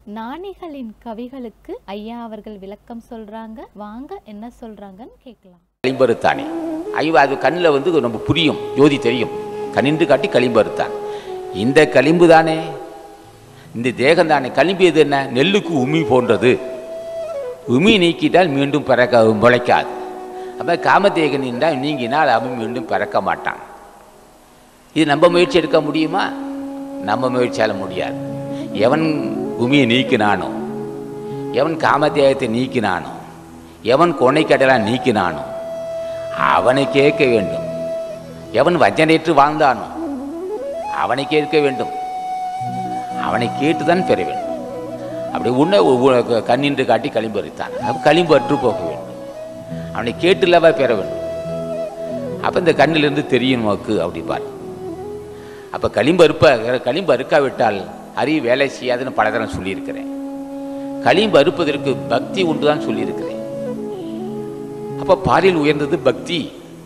ஞானிகளின் கவிகளுக்கு ஐயா அவர்கள் விளக்கம் சொல்றாங்க வாங்க என்ன சொல்றாங்கன்னு கேட்கலாம் களிம்பருத்தானே ஐயோ அது கண்ணில் வந்து நம்ம புரியும் ஜோதி தெரியும் கனின்று காட்டி களிம்பருத்தான் இந்த களிம்பு தானே இந்த தேகம் தானே களிம்பு எது என்ன நெல்லுக்கு உமி போன்றது உமி நீக்கிட்டால் மீண்டும் பிறக்க முளைக்காது அப்போ காமதேகன் நின்றால் நீங்கினால் அவன் மீண்டும் பிறக்க மாட்டான் இது நம்ம முயற்சி எடுக்க முடியுமா நம்ம முயற்சியால் முடியாது எவன் உமியை நீக்கினானோ எவன் காமதேகத்தை நீக்கினானோ எவன் கொனைக்கடலாம் நீக்கினானோ அவனை கேட்க வேண்டும் எவன் வஞ்சனையற்று வாழ்ந்தானோ அவனை கேட்க வேண்டும் அவனை கேட்டுதான் பெற வேண்டும் அப்படி உன்னை ஒவ்வொரு கண்ணின்று காட்டி களிம்பு அறுத்தான் அப்போ களிம்பு அற்று போக வேண்டும் அவனை கேட்டுலவா பெற வேண்டும் அப்போ இந்த கண்ணிலிருந்து தெரியும் நமக்கு அப்படி பார் அப்போ களிம்பு அறுப்ப களிம்பு அறுக்காவிட்டால் அறிவு வேலை செய்யாதுன்னு பல தரம் சொல்லியிருக்கிறேன் களிம்பு அறுப்பதற்கு பக்தி உண்டு தான் சொல்லியிருக்கிறேன் அப்ப பாலில் உயர்ந்தது பக்தி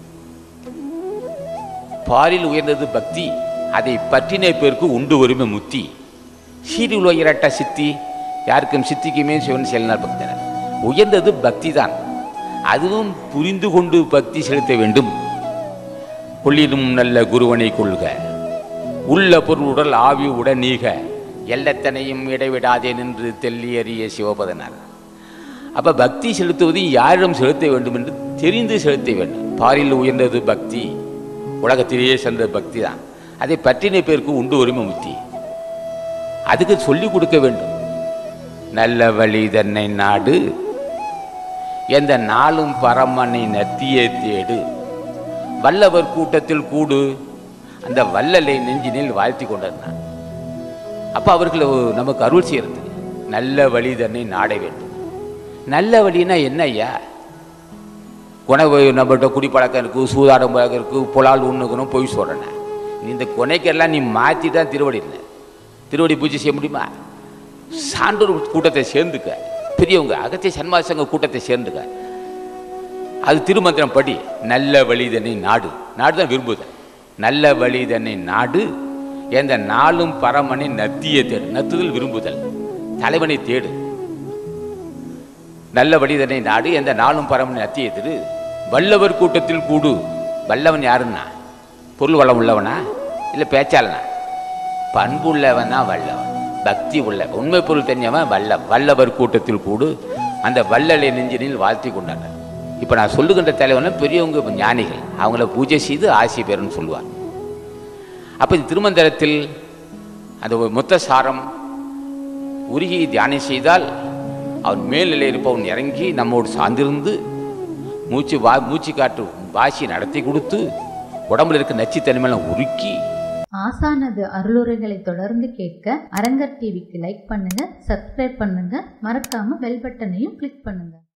பாலில் உயர்ந்தது பக்தி அதை பற்றின பேருக்கு உண்டு உரிமை முத்தி சீரில் உயரட்ட சித்தி யாருக்கும் சித்திக்குமே சிவன் செல்லினார் பக்தனர் உயர்ந்தது பக்தி தான் அதுவும் புரிந்து கொண்டு பக்தி செலுத்த வேண்டும் கொள்ளிடும் நல்ல குருவனை கொள்க உள்ள பொருளுடல் ஆவி உடன் நீக எல்லத்தனையும் இடைவிடாதே நின்று தெல்லி அறிய சிவபதனார் அப்ப பக்தி செலுத்துவது யாரிடம் செலுத்த வேண்டும் என்று தெரிந்து செலுத்த வேண்டும் பாரில் உயர்ந்தது பக்தி உலகத்திலேயே சென்ற பக்தி தான் அதை பற்றின பேருக்கு உண்டு உரிமை முத்தி அதுக்கு சொல்லிக் கொடுக்க வேண்டும் நல்ல வழி தன்னை நாடு எந்த நாளும் பரமனை நத்தியே தேடு வல்லவர் கூட்டத்தில் கூடு அந்த வல்லலை நெஞ்சினில் வாழ்த்தி கொண்டிருந்தான் அப்ப அவர்கள் நமக்கு அருள் செய்யறது நல்ல வழி தன்னை நாட வேண்டும் நல்ல வழின்னா என்ன ஐயா குணவு நம்மகிட்ட குடிப்பழக்கம் இருக்குது சூதாடம் பழக்கம் இருக்குது புலால் உண்ணுக்கணும் பொய் சொல்கிறேன் நீ இந்த கொனைக்கெல்லாம் நீ மாற்றி தான் திருவடி இல்லை திருவடி பூஜை செய்ய முடியுமா சான்றோர் கூட்டத்தை சேர்ந்துக்க பெரியவங்க அகத்திய சன்மாசங்க கூட்டத்தை சேர்ந்துக்க அது திருமந்திரம் படி நல்ல வழிதனை நாடு நாடு தான் விரும்புது நல்ல வழிதனை நாடு எந்த நாளும் பரமனை நத்தியை தேடு நத்துதல் விரும்புதல் தலைவனை தேடு நல்ல வழிதனை நாடு எந்த நாளும் பரமனை நத்தியை தேடு வல்லவர் கூட்டத்தில் கூடு வல்லவன் யாருன்னா பொருள் வளம் உள்ளவனா இல்லை பேச்சாளனா பண்பு உள்ளவன் தான் வல்லவன் பக்தி உள்ள உண்மை பொருள் தெரிஞ்சவன் வல்ல வல்லவர் கூட்டத்தில் கூடு அந்த வல்லலை நெஞ்சினில் வாழ்த்தி கொண்டாங்க இப்போ நான் சொல்லுகின்ற தலைவன பெரியவங்க ஞானிகள் அவங்கள பூஜை செய்து ஆசி பெறுன்னு சொல்லுவார் அப்போ இந்த திருமந்திரத்தில் அந்த ஒரு மொத்த சாரம் உருகி தியானம் செய்தால் அவன் மேல்நிலை இருப்பவன் இறங்கி நம்மோடு சார்ந்திருந்து மூச்சு வா மூச்சு காற்று வாசி நடத்தி கொடுத்து உடம்புல இருக்க நச்சுத்தன்மையெல்லாம் உருக்கி ஆசானது அருளுரைகளை தொடர்ந்து கேட்க அரங்கர் டிவிக்கு லைக் பண்ணுங்க சப்ஸ்கிரைப் பண்ணுங்க மறக்காம பெல் பட்டனையும் கிளிக் பண்ணுங்க